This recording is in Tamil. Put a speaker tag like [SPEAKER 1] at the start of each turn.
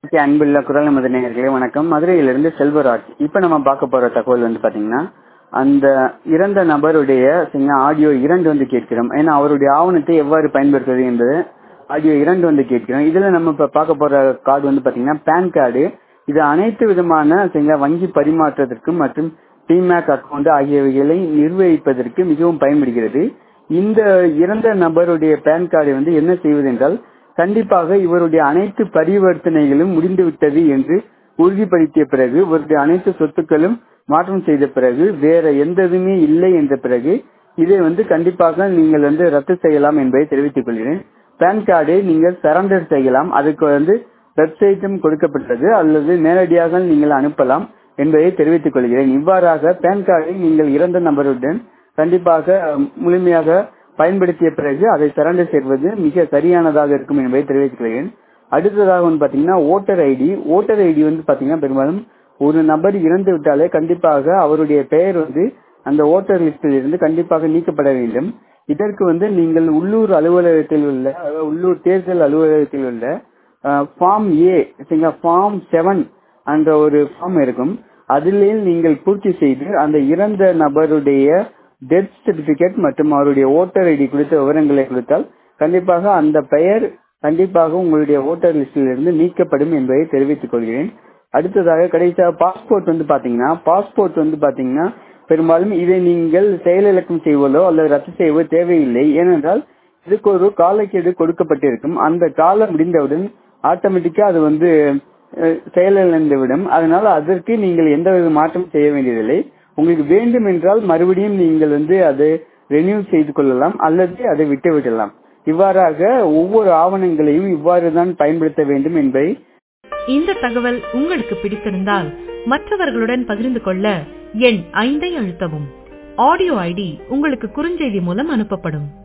[SPEAKER 1] ஓகே அன்புள்ள குரல் நமது நேயர்களே வணக்கம் மதுரையிலிருந்து செல்வராஜ் இப்போ நம்ம பார்க்க போற தகவல் வந்து பாத்தீங்கன்னா அந்த இறந்த நபருடைய சின்ன ஆடியோ இரண்டு வந்து கேட்கிறோம் ஏன்னா அவருடைய ஆவணத்தை எவ்வாறு பயன்படுத்துவது என்பது ஆடியோ இரண்டு வந்து கேட்கிறோம் இதுல நம்ம இப்ப பார்க்க போற கார்டு வந்து பாத்தீங்கன்னா பேன் கார்டு இது அனைத்து விதமான சரிங்களா வங்கி பரிமாற்றத்திற்கு மற்றும் டிமேக் அக்கவுண்ட் ஆகியவைகளை நிர்வகிப்பதற்கு மிகவும் பயன்படுகிறது இந்த இறந்த நபருடைய பேன் கார்டை வந்து என்ன செய்வது என்றால் கண்டிப்பாக இவருடைய அனைத்து பரிவர்த்தனைகளும் முடிந்துவிட்டது என்று உறுதிப்படுத்திய பிறகு இவருடைய அனைத்து சொத்துக்களும் மாற்றம் செய்த பிறகு வேற எந்ததுமே இல்லை என்ற பிறகு இதை வந்து கண்டிப்பாக நீங்கள் வந்து ரத்து செய்யலாம் என்பதை தெரிவித்துக் கொள்கிறேன் பேன் கார்டை நீங்கள் சரண்டர் செய்யலாம் அதுக்கு வந்து வெப்சைட்டும் கொடுக்கப்பட்டது அல்லது நேரடியாக நீங்கள் அனுப்பலாம் என்பதை தெரிவித்துக் கொள்கிறேன் இவ்வாறாக பேன் கார்டை நீங்கள் இறந்த நபருடன் கண்டிப்பாக முழுமையாக பயன்படுத்திய பிறகு அதை சரண்டர் செய்வது மிக சரியானதாக இருக்கும் என்பதை தெரிவித்துக் கொள்கிறேன் அடுத்ததாக வந்து பாத்தீங்கன்னா ஓட்டர் ஐடி ஓட்டர் ஐடி வந்து பாத்தீங்கன்னா பெரும்பாலும் ஒரு நபர் இறந்து விட்டாலே கண்டிப்பாக அவருடைய பெயர் வந்து அந்த ஓட்டர் லிஸ்டில் இருந்து கண்டிப்பாக நீக்கப்பட வேண்டும் இதற்கு வந்து நீங்கள் உள்ளூர் அலுவலகத்தில் உள்ள உள்ளூர் தேர்தல் அலுவலகத்தில் உள்ள ஃபார்ம் ஏ ஃபார்ம் செவன் என்ற ஒரு ஃபார்ம் இருக்கும் அதிலே நீங்கள் பூர்த்தி செய்து அந்த இறந்த நபருடைய டெத் சர்டிபிகேட் மற்றும் அவருடைய ஓட்டர் ஐடி குறித்த விவரங்களை கொடுத்தால் கண்டிப்பாக அந்த பெயர் கண்டிப்பாக உங்களுடைய ஓட்டர் லிஸ்டில் இருந்து நீக்கப்படும் என்பதை தெரிவித்துக் கொள்கிறேன் அடுத்ததாக கடைசியாக பாஸ்போர்ட் வந்து பாத்தீங்கன்னா பாஸ்போர்ட் வந்து பாத்தீங்கன்னா பெரும்பாலும் இதை நீங்கள் செயலிழக்கம் செய்வதோ அல்லது ரத்து செய்வதோ தேவையில்லை ஏனென்றால் இதுக்கு ஒரு காலக்கெடு கொடுக்கப்பட்டிருக்கும் அந்த காலம் முடிந்தவுடன் ஆட்டோமேட்டிக்கா அது வந்து செயலிழந்துவிடும் அதனால அதற்கு நீங்கள் எந்த வித மாற்றம் செய்ய வேண்டியதில்லை உங்களுக்கு வேண்டும் என்றால் மறுபடியும் நீங்கள் வந்து அதை ரெனியூ செய்து கொள்ளலாம் அல்லது அதை விட்டு விடலாம் இவ்வாறாக ஒவ்வொரு ஆவணங்களையும் இவ்வாறு தான் பயன்படுத்த வேண்டும் என்பதை
[SPEAKER 2] இந்த தகவல் உங்களுக்கு பிடித்திருந்தால் மற்றவர்களுடன் பகிர்ந்து கொள்ள எண் ஐந்தை அழுத்தவும் ஆடியோ ஐடி உங்களுக்கு குறுஞ்செய்தி மூலம் அனுப்பப்படும்